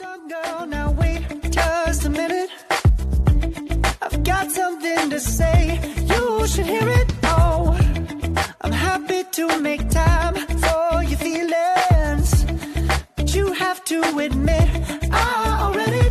on, girl, now wait just a minute. I've got something to say, you should hear it. Oh, I'm happy to make time for your feelings, but you have to admit I already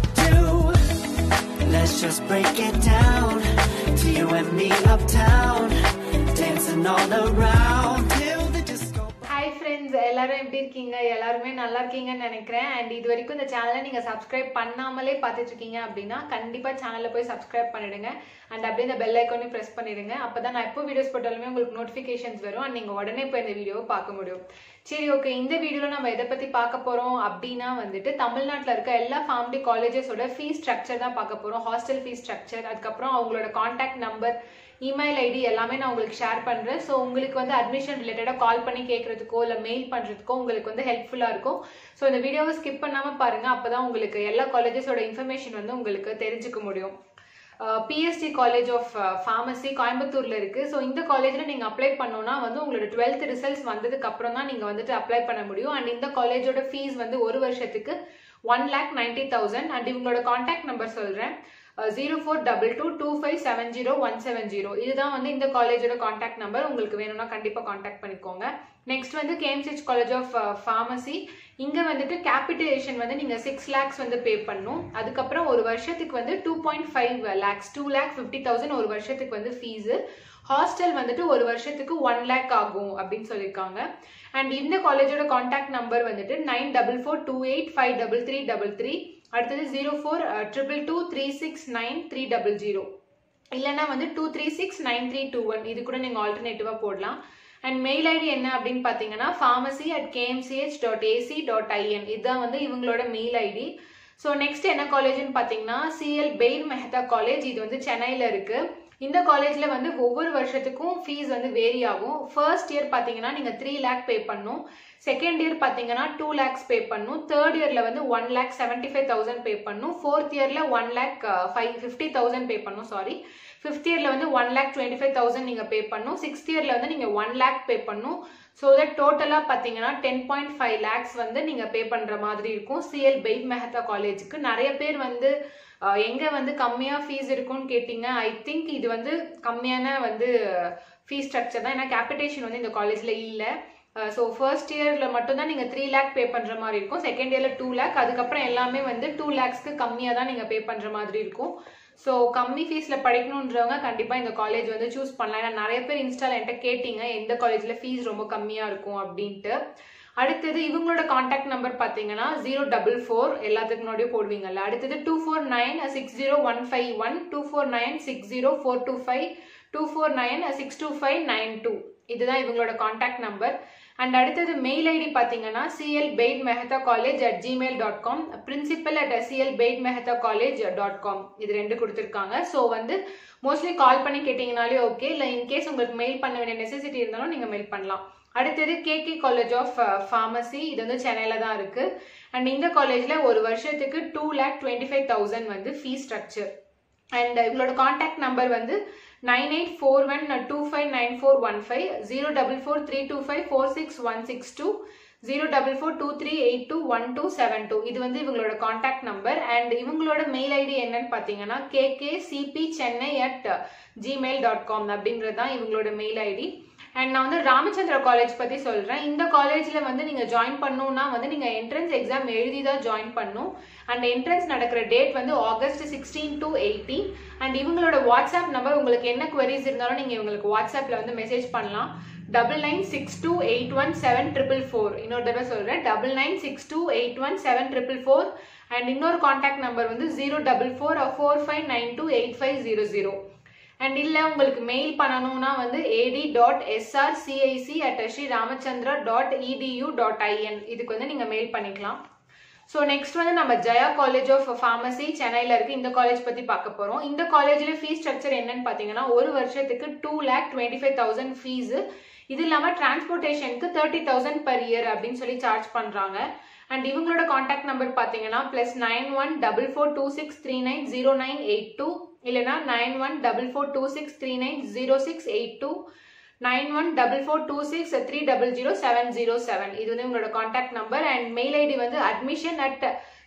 do. Let's just break it down to you and me uptown, dancing all around till the disco. Hi friends எல்லாரும் எப்படி இருக்கீங்க எல்லாருமே நல்லா இருக்கீங்கன்னு நினைக்கிறேன் and இது வரைக்கும் இந்த சேனலை நீங்கள் சப்ஸ்கிரைப் பண்ணாமலே பார்த்துட்டு இருக்கீங்க அப்படின்னா கண்டிப்பாக சேனலில் போய் சப்ஸ்கிரைப் பண்ணிடுங்க அண்ட் அப்படியே இந்த பெல் ஐக்கானையும் ப்ரெஸ் பண்ணிடுங்க அப்போ தான் நான் எப்போ வீடியோஸ் போட்டாலுமே உங்களுக்கு நோட்டிஃபிகேஷன்ஸ் வரும் அண்ட் நீங்கள் உடனே போய் இந்த வீடியோவை பார்க்க முடியும் சரி ஓகே இந்த வீடியோவில் நம்ம எதை பற்றி பார்க்க போகிறோம் அப்படின்னா வந்துட்டு தமிழ்நாட்டில் இருக்க எல்லா ஃபேமிலி காலேஜஸோட ஃபீஸ் ஸ்ட்ரக்சர் தான் பார்க்க போகிறோம் ஹாஸ்டல் ஃபீஸ் ஸ்ட்ரக்சர் அதுக்கப்புறம் அவங்களோட காண்டாக்ட் நம்பர் இமெயில் ஐடி எல்லாமே நான் உங்களுக்கு ஷேர் பண்ணுறேன் ஸோ உங்களுக்கு வந்து அட்மிஷன் ரிலேட்டடாக கால் பண்ணி கேட்குறதுக்கோ இல்லை மெயில் பண்ணுறதுக்கோ உங்களுக்கு வந்து ஹெல்ப்ஃபுல்லாக இருக்கும் ஸோ இந்த வீடியோவை ஸ்கிப் பண்ணாமல் பாருங்கள் அப்போ தான் உங்களுக்கு எல்லா காலேஜஸோட இன்ஃபர்மேஷன் வந்து உங்களுக்கு தெரிஞ்சுக்க முடியும் பிஎஸ்டி காலேஜ் ஆஃப் ஃபார்மசி கோயம்புத்தூர்ல இருக்கு ஸோ இந்த காலேஜில் நீங்கள் அப்ளை பண்ணோன்னா வந்து உங்களோட டுவெல்த் ரிசல்ட்ஸ் வந்ததுக்கு அப்புறம் தான் நீங்கள் வந்துட்டு அப்ளை பண்ண முடியும் அண்ட் இந்த காலேஜோட ஃபீஸ் வந்து ஒரு வருஷத்துக்கு one lakh ninety thousand and இவங்களோட காண்டாக்ட் நம்பர் சொல்கிறேன் zero four double two two five seven zero one seven zero இதுதான் வந்து இந்த காலேஜோட காண்டாக்ட் நம்பர் உங்களுக்கு வேணும்னா கண்டிப்பாக காண்டாக்ட் பண்ணிக்கோங்க நெக்ஸ்ட் வந்து கேம்சிச் காலேஜ் ஆஃப் ஃபார்மசி இங்கே வந்துட்டு கேபிட்டேஷன் வந்து நீங்கள் சிக்ஸ் லேக்ஸ் வந்து பே பண்ணும் அதுக்கப்புறம் ஒரு வருஷத்துக்கு வந்து two point five lakhs two lakh fifty thousand ஒரு வருஷத்துக்கு வந்து ஃபீஸு ஹாஸ்டல் வந்துட்டு ஒரு வருஷத்துக்கு ஒன் லேக் ஆகும் அப்படின்னு சொல்லியிருக்காங்க அண்ட் இந்த காலேஜோட காண்டாக்ட் நம்பர் வந்துட்டு nine double four two eight five double three double three அடுத்தது zero four triple two three six nine three double zero இல்லைன்னா வந்து two three six nine three two one இது கூட நீங்கள் ஆல்டர்னேட்டிவாக போடலாம் அண்ட் மெயில் ஐடி என்ன அப்படின்னு பார்த்தீங்கன்னா pharmacy at KMCH dot AC dot IN இதுதான் வந்து இவங்களோட மெயில் ஐடி ஸோ நெக்ஸ்ட் என்ன காலேஜ்னு பார்த்தீங்கன்னா சிஎல் பெயின் மெஹதா காலேஜ் இது வந்து சென்னையில் இருக்குது இந்த காலேஜில் வந்து ஒவ்வொரு வருஷத்துக்கும் ஃபீஸ் வந்து வேரி ஆகும் ஃபர்ஸ்ட் இயர் பார்த்தீங்கன்னா நீங்கள் த்ரீ லேக் பே பண்ணும் செகண்ட் இயர் பார்த்தீங்கன்னா டூ லேக்ஸ் பே பண்ணும் தேர்ட் இயரில் வந்து one lakh seventy five thousand pay பண்ணும் ஃபோர்த் இயரில் one lakh five fifty thousand pay பண்ணும் சாரி ஃபிஃப்த் இயரில் வந்து one lakh twenty five thousand நீங்கள் பே பண்ணும் சிக்ஸ்த் இயரில் வந்து நீங்கள் ஒன் லேக் பே பண்ணும் ஸோ தட் டோட்டலாக பார்த்தீங்கன்னா டென் பாயிண்ட் ஃபைவ் லேக்ஸ் வந்து நீங்கள் பே பண்ணுற மாதிரி இருக்கும் சிஎல் பெய்ட் மெஹத்தா காலேஜுக்கு நிறைய பேர் வந்து எங்கே வந்து கம்மியாக ஃபீஸ் இருக்கும்னு கேட்டிங்க ஐ திங்க் இது வந்து கம்மியான வந்து ஃபீஸ் ஸ்ட்ரக்சர் தான் ஏன்னா கேபிட்டேஷன் வந்து இந்த காலேஜில் இல்லை ஸோ ஃபர்ஸ்ட் இயரில் மட்டும்தான் நீங்கள் த்ரீ லேக் பே பண்ணுற மாதிரி இருக்கும் செகண்ட் இயரில் டூ லேக் அதுக்கப்புறம் எல்லாமே வந்து டூ லேக்ஸ்க்கு கம்மியாக தான் நீங்கள் பே பண்ணுற மாதிரி இருக்கும் ஸோ கம்மி ஃபீஸில் படிக்கணுன்றவங்க கண்டிப்பாக இந்த காலேஜ் வந்து சூஸ் பண்ணலாம் ஏன்னா நிறைய பேர் இன்ஸ்டால் என்கிட்ட கேட்டிங்க எந்த காலேஜில் ஃபீஸ் ரொம்ப கம்மியாக இருக்கும் அப்படின்ட்டு அடுத்தது இவங்களோட காண்டாக்ட் நம்பர் பார்த்தீங்கன்னா ஜீரோ டபுள் ஃபோர் எல்லாத்துக்கு முன்னாடியும் போடுவீங்கல்ல அடுத்தது two four nine six zero one five one two four nine six zero four two five two four nine six two five nine two இதுதான் இவங்களோட காண்டாக்ட் நம்பர் அண்ட் அடுத்தது mail ID பார்த்தீங்கன்னா CL Baid Metha college at Gmail dot com principal at CL Baid Metha college dot com இது ரெண்டு கொடுத்துருக்காங்க so வந்து mostly கால் பண்ணி கேட்டிங்கனாலே ஓகே இல்லை இன்கேஸ் உங்களுக்கு மெயில் பண்ண வேண்டிய நெசசிட்டி இருந்தாலும் நீங்கள் மெயில் பண்ணலாம் அடுத்தது கேகே காலேஜ் ஆஃப் ஃபார்மசி இது வந்து சென்னையில் தான் இருக்குது அண்ட் இந்த காலேஜில் ஒரு வருஷத்துக்கு two lakh twenty five thousand வந்து ஃபீஸ் ஸ்ட்ரக்சர் அண்ட் இவங்களோட காண்டாக்ட் நம்பர் வந்து nine eight four one two five nine four one five zero double four three two five four six one six two zero double four two three eight two one two seven two இது வந்து இவங்களோட contact number and இவங்களோட mail ID என்னன்னு பார்த்தீங்கன்னா KK CP Chennai at Gmail dot com அப்படின்றது தான் இவங்களோட mail ID and நான் வந்து ராமச்சந்திரா காலேஜ் பற்றி சொல்கிறேன் இந்த காலேஜில் வந்து நீங்கள் ஜாயின் பண்ணணும்னா வந்து நீங்கள் என்ட்ரன்ஸ் எக்ஸாம் எழுதி தான் ஜாயின் பண்ணும் அண்ட் என்ட்ரன்ஸ் நடக்கிற டேட் வந்து August sixteen to eighteen and இவங்களோட வாட்ஸ்அப் நம்பர் உங்களுக்கு என்ன குவரிஸ் இருந்தாலும் நீங்கள் இவங்களுக்கு வாட்ஸ்அப்பில் வந்து மெசேஜ் பண்ணலாம் double nine six two eight one seven triple four இன்னொரு தடவை சொல்கிறேன் double nine six two eight one seven triple four and இன்னொரு காண்டாக்ட் நம்பர் வந்து zero double four four five nine two eight five zero zero and இல்லை உங்களுக்கு mail பண்ணணும்னா வந்து AD dot SR CIC at Sri Ramachandra dot edu dot IN இதுக்கு வந்து நீங்கள் mail பண்ணிக்கலாம் ஸோ நெக்ஸ்ட் வந்து நம்ம ஜெயா காலேஜ் ஆஃப் ஃபார்மசி சென்னையில் இருக்கு இந்த காலேஜ் பற்றி பார்க்க போகிறோம் இந்த காலேஜில் ஃபீஸ் ஸ்ட்ரக்சர் என்னன்னு பார்த்தீங்கன்னா ஒரு வருஷத்துக்கு two lakh twenty five thousand fees இது இல்லாமல் டிரான்ஸ்போர்ட்டேஷனுக்கு தேர்ட்டி தௌசண்ட் பர் இயர் அப்படின்னு சொல்லி சார்ஜ் பண்ணுறாங்க அண்ட் இவங்களோட காண்டாக்ட் நம்பர் பார்த்தீங்கன்னா plus nine one double four two six three nine zero nine eight two இல்லைனா nine one double four two six three nine zero six eight two nine one double four two six three double zero seven zero seven இது வந்து உங்களோட contact number and mail ID வந்து admission at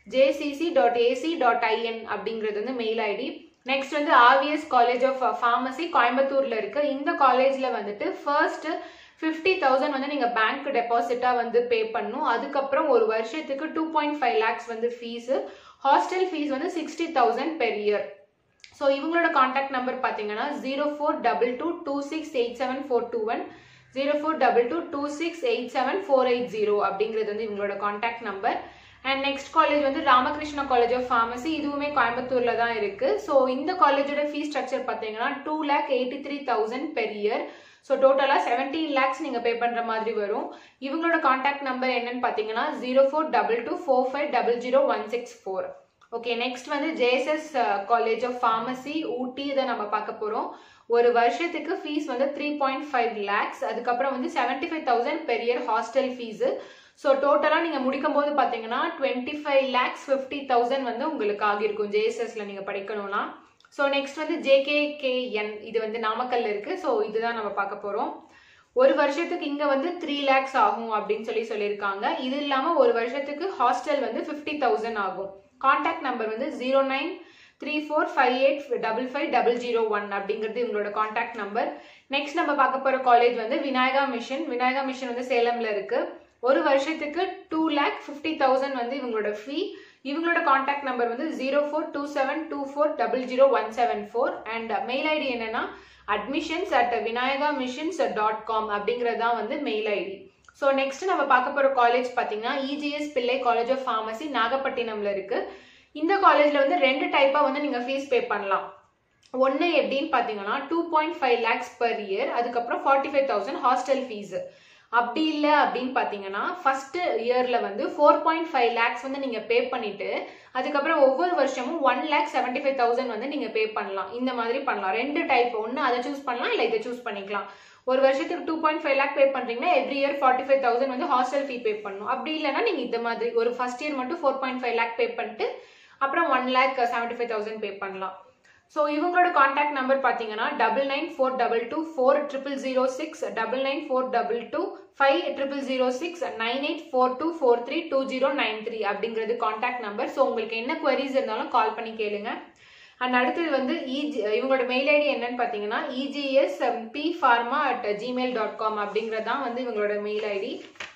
JCC dot AC dot IN அப்படிங்கிறது வந்து mail ID next வந்து RVS college of pharmacy கோயம்புத்தூர்ல இருக்கு இந்த காலேஜ்ல வந்துட்டு ஃபர்ஸ்ட் ஃபிஃப்டி தௌசண்ட் வந்து நீங்க பேங்க் டெபாசிட்டா வந்து பே பண்ணும் அதுக்கப்புறம் ஒரு வருஷத்துக்கு டூ பாயிண்ட் ஃபைவ் லேக்ஸ் வந்து ஃபீஸ் ஹாஸ்டல் ஃபீஸ் வந்து sixty thousand per year so இவங்களோட காண்டாக்ட் நம்பர் பார்த்தீங்கன்னா zero four double two two six eight seven four two one zero four double two two six eight seven four eight zero அப்படிங்கிறது வந்து இவங்களோட contact number and next college வந்து Ramakrishna college of pharmacy இதுவுமே கோயம்புத்தூர்ல தான் இருக்கு so இந்த காலேஜோட ஃபீஸ் ஸ்ட்ரக்சர் பார்த்தீங்கன்னா two lakh eighty three thousand per year so டோட்டலாக செவன்டீன் லேக்ஸ் நீங்கள் பே பண்ணுற மாதிரி வரும் இவங்களோட காண்டாக்ட் நம்பர் என்னன்னு பார்த்தீங்கன்னா zero four double two four five double zero one six four okay next வந்து JSS college of pharmacy Ooty இதை நம்ம பார்க்க போகிறோம் ஒரு வருஷத்துக்கு ஃபீஸ் வந்து த்ரீ பாயிண்ட் ஃபைவ் லேக்ஸ் அதுக்கப்புறம் வந்து seventy five thousand per year hostel fees so டோட்டலாக நீங்கள் முடிக்கும் போது பார்த்தீங்கன்னா twenty five lakhs fifty thousand வந்து உங்களுக்கு ஆகியிருக்கும் ஜேஎஸ்எஸ்ல நீங்கள் படிக்கணும்னா ஸோ நெக்ஸ்ட் வந்து ஜேகேகேஎன் இது வந்து நாமக்கல்ல இருக்கு ஸோ இதுதான் நம்ம பார்க்க போகிறோம் ஒரு வருஷத்துக்கு இங்கே வந்து த்ரீ லேக்ஸ் ஆகும் அப்படின்னு சொல்லி சொல்லியிருக்காங்க இது இல்லாமல் ஒரு வருஷத்துக்கு ஹாஸ்டல் வந்து ஃபிஃப்டி தௌசண்ட் ஆகும் கான்டாக்ட் நம்பர் வந்து zero nine three four five eight double five double zero one அப்படிங்கிறது இவங்களோட கான்டாக்ட் நம்பர் நெக்ஸ்ட் நம்ம பார்க்க போகிற காலேஜ் வந்து விநாயகா மிஷன் விநாயகா மிஷன் வந்து சேலம்ல இருக்கு ஒரு வருஷத்துக்கு டூ லேக் ஃபிஃப்டி தௌசண்ட் வந்து இவங்களோட ஃபீ இவங்களோட கான்டாக்ட் நம்பர் வந்து zero four two seven two four double zero one seven four and mail ID என்னன்னா admissions at Vinayaka missions dot com அப்படிங்கிறது தான் வந்து மெயில் ஐடி ஸோ நெக்ஸ்ட் நம்ம பார்க்க போகிற காலேஜ் பார்த்தீங்கன்னா இஜிஎஸ் பிள்ளை காலேஜ் ஆஃப் ஃபார்மசி நாகப்பட்டினம்ல இருக்கு இந்த காலேஜ்ல வந்து ரெண்டு டைப்பா வந்து நீங்க ஃபீஸ் பே பண்ணலாம் ஒன்று எப்படின்னு பார்த்தீங்கன்னா two point five lakhs per year அதுக்கப்புறம் forty five thousand hostel fees அப்படி இல்லை அப்படின்னு பார்த்தீங்கன்னா ஃபர்ஸ்ட் இயர்ல வந்து ஃபோர் பாயிண்ட் ஃபைவ் லேக்ஸ் வந்து நீங்க பே பண்ணிட்டு அதுக்கப்புறம் ஒவ்வொரு வருஷமும் one lakh seventy five thousand வந்து நீங்க பே பண்ணலாம் இந்த மாதிரி பண்ணலாம் ரெண்டு டைப் ஒன்று அதை சூஸ் பண்ணலாம் இல்லை இதை சூஸ் பண்ணிக்கலாம் ஒரு வருஷத்துக்கு two point five lakh pay பண்றீங்கன்னா every year forty five thousand வந்து ஹாஸ்டல் ஃபீ பே பண்ணணும் அப்படி இல்லைன்னா நீங்க இந்த மாதிரி ஒரு ஃபர்ஸ்ட் இயர் மட்டும் four point five lakh pay பண்ணிட்டு அப்புறம் one lakh seventy five thousand pay பண்ணலாம் ஸோ இவங்களோட காண்டாக்ட் நம்பர் பார்த்தீங்கன்னா double nine four double two four triple zero six double nine four double two five triple zero six nine eight four two four three two zero nine three அப்படிங்கிறது contact number so உங்களுக்கு என்ன queries இருந்தாலும் கால் பண்ணி கேளுங்க and அடுத்தது வந்து இஜி இவங்களோட mail ID என்னன்னு பார்த்தீங்கன்னா EGS P pharma at Gmail dot com அப்படிங்கிறது தான் வந்து இவங்களோட மெயில் ஐடி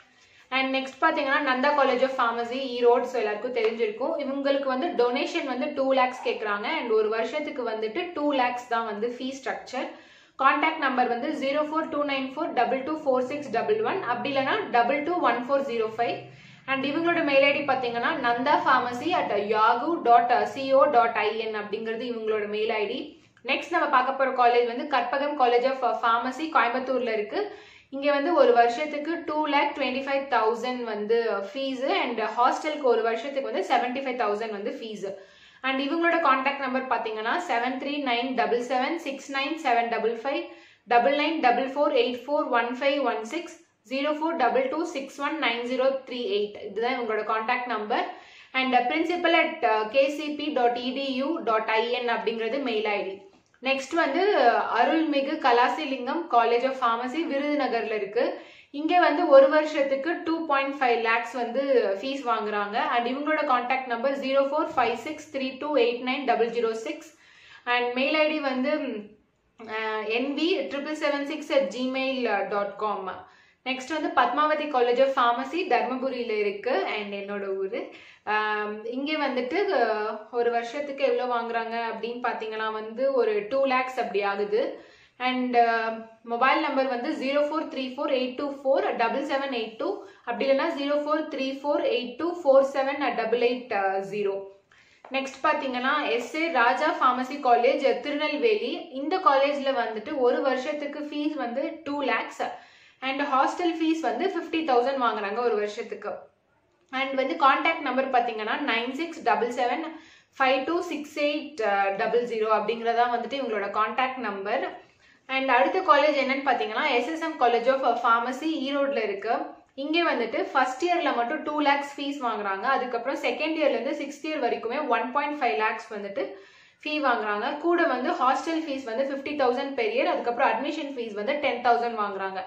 அண்ட் நெக்ஸ்ட் பார்த்தீங்கன்னா Nanda college of pharmacy Erode so எல்லாருக்கும் தெரிஞ்சிருக்கும் இவங்களுக்கு வந்து டொனேஷன் வந்து டூ லேக்ஸ் கேட்குறாங்க அண்ட் ஒரு வருஷத்துக்கு வந்துட்டு டூ லேக்ஸ் தான் வந்து ஃபீ ஸ்ட்ரக்சர் காண்டாக்ட் நம்பர் வந்து zero four two nine four double two four six double one அப்படி இல்லைனா double two one four zero five and இவங்களோட மெயில் ஐடி பார்த்தீங்கன்னா Nanda pharmacy at Yahoo dot CO dot IN அப்படிங்கிறது இவங்களோட mail ID next நம்ம பார்க்க போகிற காலேஜ் வந்து கற்பகம் காலேஜ் ஆஃப் ஃபார்மசி கோயம்புத்தூர்ல இருக்கு இங்கே வந்து ஒரு வருஷத்துக்கு two lakh twenty five thousand வந்து ஃபீஸு அண்ட் ஹாஸ்டலுக்கு ஒரு வருஷத்துக்கு வந்து செவன்ட்டி ஃபைவ் தௌசண்ட் வந்து ஃபீஸு அண்ட் இவங்களோட காண்டாக்ட் நம்பர் பார்த்தீங்கன்னா seven three nine double seven six nine seven double five double nine double four eight four one five one six zero four double two six one nine zero three eight இதுதான் இவங்களோட contact number and principal at KCP dot edu dot IN அப்படிங்கிறது mail ID next வந்து Arulmigu Kalasalingam college of pharmacy விருதுநகர்ல இருக்கு இங்க வந்து ஒரு வருஷத்துக்கு டூ பாயிண்ட் ஃபைவ் லேக்ஸ் வந்து ஃபீஸ் வாங்குறாங்க அண்ட் இவங்களோட contact number zero four five six three two eight nine double zero six and mail ID வந்து NB triple seven six at Gmail dot com next வந்து பத்மாவதி காலேஜ் ஆஃப் ஃபார்மசி தர்மபுரியில இருக்கு and என்னோட ஊர் இங்கே வந்துட்டு ஒரு வருஷத்துக்கு எவ்வளோ வாங்குறாங்க அப்படின்னு பார்த்தீங்கன்னா வந்து ஒரு டூ லேக்ஸ் அப்படி ஆகுது அண்ட் மொபைல் நம்பர் வந்து zero four three four eight two four double seven eight two அப்படி இல்லைன்னா zero four three four eight two four seven double eight zero next பார்த்தீங்கன்னா SA Raja pharmacy college Tirunelveli இந்த காலேஜில் வந்துட்டு ஒரு வருஷத்துக்கு ஃபீஸ் வந்து two lakhs and hostel fees வந்து ஃபிஃப்டி தௌசண்ட் வாங்குறாங்க ஒரு வருஷத்துக்கு அண்ட் வந்து காண்டாக்ட் நம்பர் பார்த்தீங்கன்னா nine six double seven five two six eight double zero அப்படிங்கிறதா வந்துட்டு இவங்களோட காண்டாக்ட் நம்பர் அண்ட் அடுத்த காலேஜ் என்னன்னு பார்த்தீங்கன்னா எஸ்எஸ்எம் காலேஜ் ஆஃப் ஃபார்மசி ஈரோட்ல இருக்கு இங்கே வந்துட்டு ஃபர்ஸ்ட் இயர்ல மட்டும் டூ லேக்ஸ் ஃபீஸ் வாங்குறாங்க அதுக்கப்புறம் செகண்ட் இயர்லேருந்து சிக்ஸ்த் இயர் வரைக்குமே ஒன் பாயிண்ட் ஃபைவ் லேக்ஸ் வந்துட்டு ஃபீ வாங்குறாங்க கூட வந்து ஹாஸ்டல் ஃபீஸ் வந்து ஃபிஃப்டி தௌசண்ட் பெர் இயர் அதுக்கப்புறம் அட்மிஷன் ஃபீஸ் வந்து டென் தௌசண்ட் வாங்குறாங்க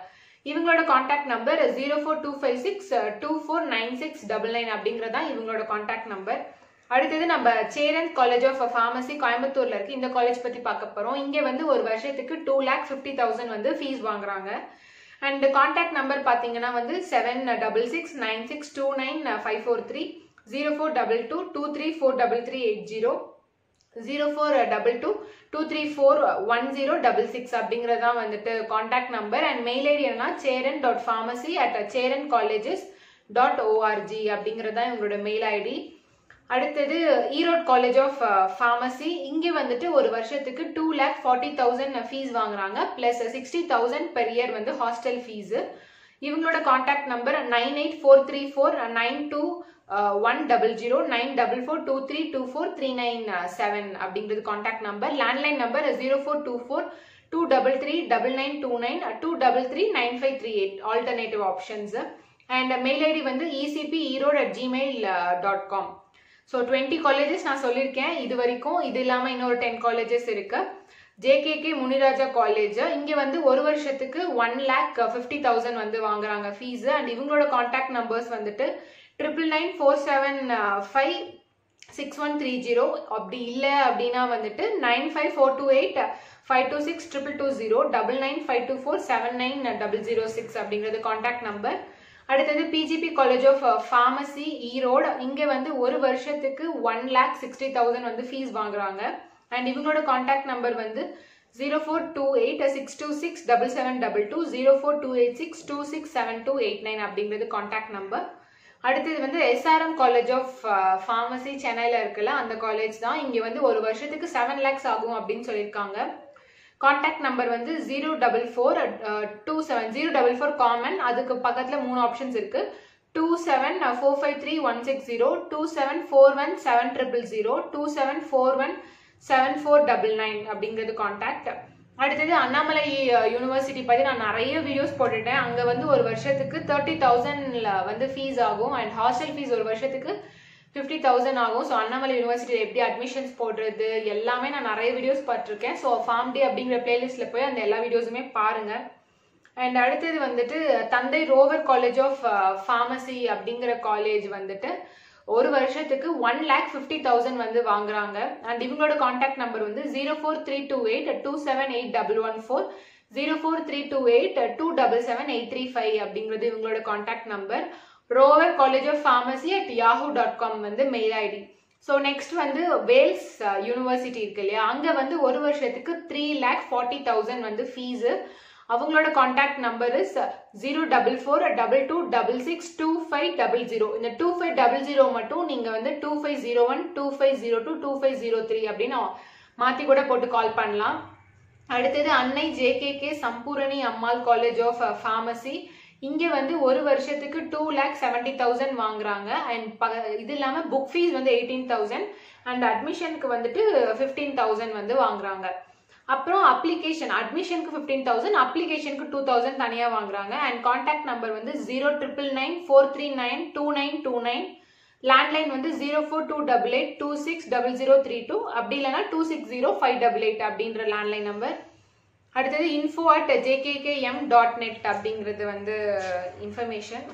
இவங்களோட contact number zero four two five six two four nine six double nine அப்படிங்கிறது தான் இவங்களோட காண்டாக்ட் நம்பர் அடுத்தது நம்ம சேரன் காலேஜ் ஆஃப் ஃபார்மசி கோயம்புத்தூர்ல இருக்கு இந்த காலேஜ் பத்தி பார்க்க போறோம் இங்க வந்து ஒரு வருஷத்துக்கு டூ லேக் ஃபிஃப்டி தௌசண்ட் வந்து ஃபீஸ் வாங்குறாங்க அண்ட் காண்டாக்ட் நம்பர் பாத்தீங்கன்னா வந்து seven double six nine six two nine five four three zero four double two two three four double three eight zero zero four double two two three four one zero double six அப்படிங்கிறது தான் வந்துட்டு contact number and mail ID என்னன்னா Cheran dot pharmacy at Cheran colleges dot ORG அப்படிங்கிறது தான் இவங்களோட mail ID அடுத்தது Erode college of pharmacy இங்கே வந்துட்டு ஒரு வருஷத்துக்கு two lakh forty thousand fees வாங்குறாங்க plus sixty thousand per year வந்து ஹாஸ்டல் ஃபீஸு இவங்களோட contact number nine eight four three four nine two one double zero nine double four two three two four three nine seven அப்படிங்கிறது contact number landline number zero four two four two double three double nine two nine two double three nine five three eight alternative options and mail ID வந்து இசிபி Erode at Gmail dot com so twenty colleges நான் சொல்லியிருக்கேன் இது வரைக்கும் இது இல்லாமல் இன்னொரு ten colleges இருக்கு JKK Muniraja college இங்கே வந்து ஒரு வருஷத்துக்கு ஒன் லேக் ஃபிஃப்டி தௌசண்ட் வந்து வாங்குறாங்க ஃபீஸ் அண்ட் இவங்களோட காண்டாக்ட் நம்பர்ஸ் வந்துட்டு triple nine four seven five six one three zero அப்படி இல்லை அப்படின்னா வந்துட்டு nine five four two eight five two six triple two zero double nine five two four seven nine double zero six அப்படிங்கிறது contact number அடுத்தது PGP college of pharmacy Erode இங்கே வந்து ஒரு வருஷத்துக்கு ஒன் லேக் சிக்ஸ்டி தௌசண்ட் வந்து ஃபீஸ் வாங்குறாங்க and இவங்களோட contact number வந்து zero four two eight six two six double seven double two zero four two eight six two six seven two eight nine அப்படிங்கிறது contact number அடுத்தது வந்து SRM college of pharmacy சென்னையில் இருக்குல்ல அந்த college தான் இங்கே வந்து ஒரு வருஷத்துக்கு செவன் லேக்ஸ் ஆகும் அப்படின்னு சொல்லியிருக்காங்க காண்டாக்ட் நம்பர் வந்து zero double four two seven zero double four common அதுக்கு பக்கத்தில் மூணு ஆப்ஷன்ஸ் இருக்கு two seven four five three one six zero two seven four one seven triple zero two seven four one seven four double nine அப்படிங்கிறது contact அடுத்தது Annamalai university பற்றி நான் நிறைய videos போட்டுட்டேன் அங்கே வந்து ஒரு வருஷத்துக்கு தேர்ட்டி தௌசண்ட்ல வந்து ஃபீஸ் ஆகும் அண்ட் ஹாஸ்டல் ஃபீஸ் ஒரு வருஷத்துக்கு ஃபிஃப்டி தௌசண்ட் ஆகும் ஸோ அண்ணாமலை யூனிவர்சிட்டியில் எப்படி அட்மிஷன்ஸ் போடுறது எல்லாமே நான் நிறைய வீடியோஸ் பார்த்துருக்கேன் ஸோ ஃபார்ம் டே அப்படிங்கிற பிளேலிஸ்ட்டில் போய் அந்த எல்லா வீடியோஸுமே பாருங்க அண்ட் அடுத்தது வந்துட்டு Thanthai Roever college of pharmacy அப்படிங்கிற காலேஜ் வந்துட்டு ஒரு வருஷத்துக்கு ஒன் லேக் ஃபிஃப்டி தௌசண்ட் வந்து வாங்குறாங்க அண்ட் இவங்களோட காண்டாக்ட் நம்பர் வந்து zero four three two eight two seven eight double one four zero four three two eight two double seven eight three five அப்படிங்கிறது இவங்களோட contact number Roever college of pharmacy at Yahoo dot com வந்து mail ID so next வந்து Vels university இருக்கு இல்லையா அங்கே வந்து ஒரு வருஷத்துக்கு த்ரீ லேக் ஃபார்ட்டி தௌசண்ட் வந்து ஃபீஸு அவங்களோட contact number is zero double four double two double six two five double zero இந்த டூ ஃபைவ் டபுள் ஜீரோ மட்டும் நீங்கள் வந்து two five zero one two five zero two two five zero three அப்படின்னு மாற்றி கூட போட்டு call பண்ணலாம் அடுத்தது Annai JKK Sampoorani Ammal college of pharmacy இங்கே வந்து ஒரு வருஷத்துக்கு டூ லேக் செவன்டி தௌசண்ட் வாங்குறாங்க அண்ட் இது இல்லாமல் புக் ஃபீஸ் வந்து எயிட்டீன் தௌசண்ட் அண்ட் அட்மிஷனுக்கு வந்துட்டு ஃபிஃப்டீன் தௌசண்ட் வந்து வாங்குறாங்க அப்புறம் அப்ளிகேஷன் அட்மிஷனுக்கு ஃபிஃப்டீன் தௌசண்ட் அப்ளிகேஷனுக்கு டூ தௌசண்ட் தனியாக வாங்குறாங்க அண்ட் காண்டாக்ட் நம்பர் வந்து zero triple nine four three nine two nine two nine landline வந்து zero four two double eight two six double zero three two அப்படி இல்லைனா two six zero five double eight அப்படின்ற landline number அடுத்தது info at JKKM dot net அப்படிங்கிறது வந்து information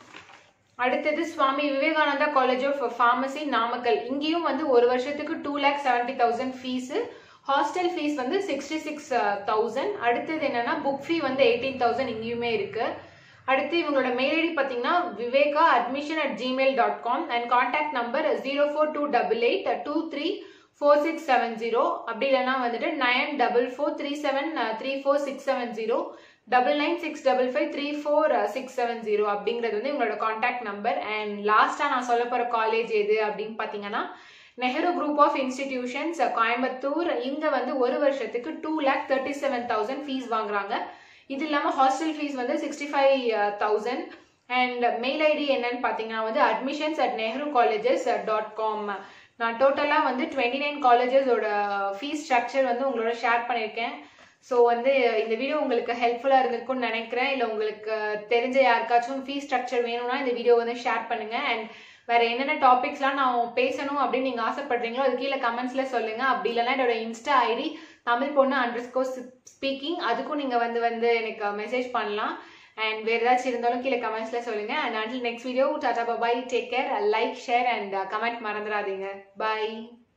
அடுத்தது Swami Vivekananda college of pharmacy Namakkal இங்கேயும் வந்து ஒரு வருஷத்துக்கு two lakh seventy thousand fees hostel fees வந்து சிக்ஸ்டி சிக்ஸ் தௌசண்ட் அடுத்தது என்னன்னா புக் ஃபீ வந்து எயிட்டீன் தௌசண்ட் இங்கேயுமே இருக்கு அடுத்து இவங்களோட மெயில் ஐடி பார்த்தீங்கன்னா Viveka admission at Gmail dot com and contact number zero four two double eight two three four six seven zero அப்படி இல்லைன்னா வந்துட்டு nine double four three seven three four six seven zero double nine six double five three four six seven zero அப்படிங்கிறது வந்து இவங்களோட contact number and லாஸ்ட்டாக நான் சொல்ல போகிற காலேஜ் எது அப்படின்னு பார்த்தீங்கன்னா Nehru group of institutions Coimbatore இங்கே வந்து ஒரு வருஷத்துக்கு two lakh thirty seven thousand fees வாங்குறாங்க இது இல்லாமல் ஹாஸ்டல் ஃபீஸ் வந்து sixty five thousand and mail ID என்னன்னு பார்த்தீங்கன்னா வந்து admissions at Nehru colleges dot com நான் டோட்டலாக வந்து டுவெண்ட்டி நைன் காலேஜஸோட ஃபீஸ் ஸ்ட்ரக்சர் வந்து உங்களோட ஷேர் பண்ணியிருக்கேன் ஸோ வந்து இந்த வீடியோ உங்களுக்கு ஹெல்ப்ஃபுல்லாக இருந்திருக்கும்னு நினைக்கிறேன் இல்லை உங்களுக்கு தெரிஞ்ச யாருக்காச்சும் ஃபீஸ் ஸ்ட்ரக்சர் வேணும்னா இந்த வீடியோ வந்து ஷேர் பண்ணுங்க அண்ட் வேற என்னென்ன டாபிக்ஸ்லாம் நான் பேசணும் அப்படின்னு நீங்க ஆசைப்படுறீங்களோ அது கீழே கமெண்ட்ஸ்ல சொல்லுங்க அப்படி இல்லைன்னா என்னோட இன்ஸ்டா ஐடி தமிழ் பொண்ணு அண்டர் ஸ்கோர் ஸ்பீக்கிங் அதுக்கும் நீங்க வந்து வந்து எனக்கு மெசேஜ் பண்ணலாம் அண்ட் வேறு ஏதாச்சும் இருந்தாலும் கீழே கமெண்ட்ஸில் சொல்லுங்க and until next video tata bye take care like share and comment மறந்துடாதீங்க பாய்